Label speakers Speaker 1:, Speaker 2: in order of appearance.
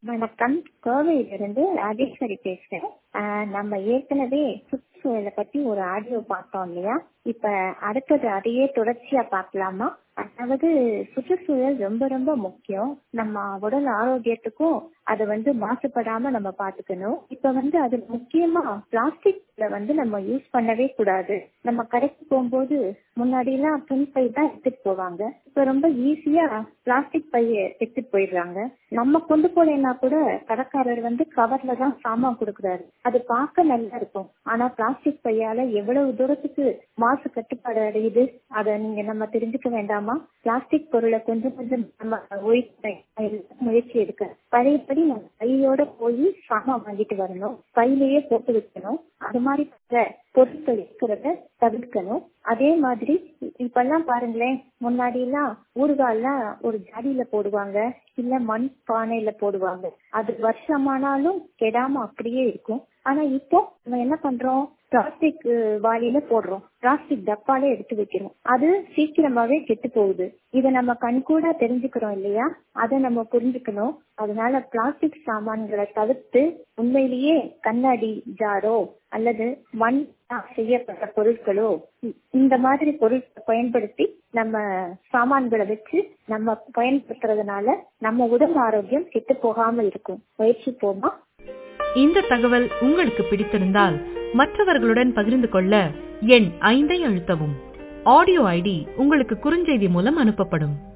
Speaker 1: வணக்கம் கோவையிலிருந்து ராஜேஸ்வரி பேசுறேன் ஆஹ் நம்ம ஏற்கனவே சுற்றுச்சூழலை பத்தி ஒரு ஆடியோ பார்த்தோம் இல்லையா இப்ப அடுத்தது அதையே தொடர்ச்சியா பார்க்கலாமா அதாவது சுற்றுச்சூழல் ரொம்ப ரொம்ப முக்கியம் நம்ம உடல் ஆரோக்கியத்துக்கும் அது வந்து மாசுபடாம நம்ம பாத்துக்கணும் இப்ப வந்து அது முக்கியமா பிளாஸ்டிக்ல வந்து நம்ம யூஸ் பண்ணவே கூடாது நம்ம கடைக்கு போகும்போது முன்னாடி எல்லாம் துணி பை தான் எடுத்துட்டு போவாங்க இப்ப ரொம்ப ஈஸியா பிளாஸ்டிக் பைய எடுத்துட்டு போயிடுறாங்க நம்ம கொண்டு போனேன்னா கூட கடைக்காரர் வந்து கவர்ல தான் சாமான் கொடுக்குறாரு அது பார்க்க நல்லா இருக்கும் ஆனா பிளாஸ்டிக் பையால எவ்வளவு தூரத்துக்கு மாசு கட்டுப்பாடு அடையுது அதை நீங்க நம்ம தெரிஞ்சுக்க வேண்டாமா பிளாஸ்டிக் பொருளை கொஞ்சம் கொஞ்சம் நம்ம ஒழிக்க முயற்சி எடுக்க பழையபடி நம்ம கையோட போய் சாமான் வாங்கிட்டு வரணும் கையிலேயே போட்டு வைக்கணும் அது மாதிரி பொருட்கள் இருக்கிறத தவிர்க்கணும் அதே மாதிரி இப்பெல்லாம் பாருங்களேன் முன்னாடி எல்லாம் ஊறுகாயெல்லாம் ஒரு ஜாடியில போடுவாங்க இல்ல மண் பானையில போடுவாங்க அது வருஷமானாலும் கெடாம அப்படியே இருக்கும் ஆனா இப்போ நம்ம என்ன பண்றோம் பிளாஸ்டிக் வாளியில போடுறோம் பிளாஸ்டிக் டப்பால எடுத்து வைக்கிறோம் அது சீக்கிரமாவே கெட்டு போகுது இத நம்ம கண்கூடா தெரிஞ்சுக்கிறோம் இல்லையா அதை நம்ம புரிஞ்சுக்கணும் அதனால பிளாஸ்டிக் சாமான்களை தவிர்த்து உண்மையிலேயே கண்ணாடி ஜாரோ அல்லது மண் செய்யப்பட்ட பொருட்களோ இந்த மாதிரி பொருட்களை பயன்படுத்தி நம்ம சாமான்களை வச்சு நம்ம பயன்படுத்துறதுனால நம்ம உடல் ஆரோக்கியம் கெட்டு போகாம இருக்கும் முயற்சி போமா
Speaker 2: இந்த தகவல் உங்களுக்கு பிடித்திருந்தால் மற்றவர்களுடன் பகிர்ந்து கொள்ள எண் ஐந்தை அழுத்தவும் ஆடியோ ஐடி உங்களுக்கு குறுஞ்செய்தி மூலம் அனுப்பப்படும்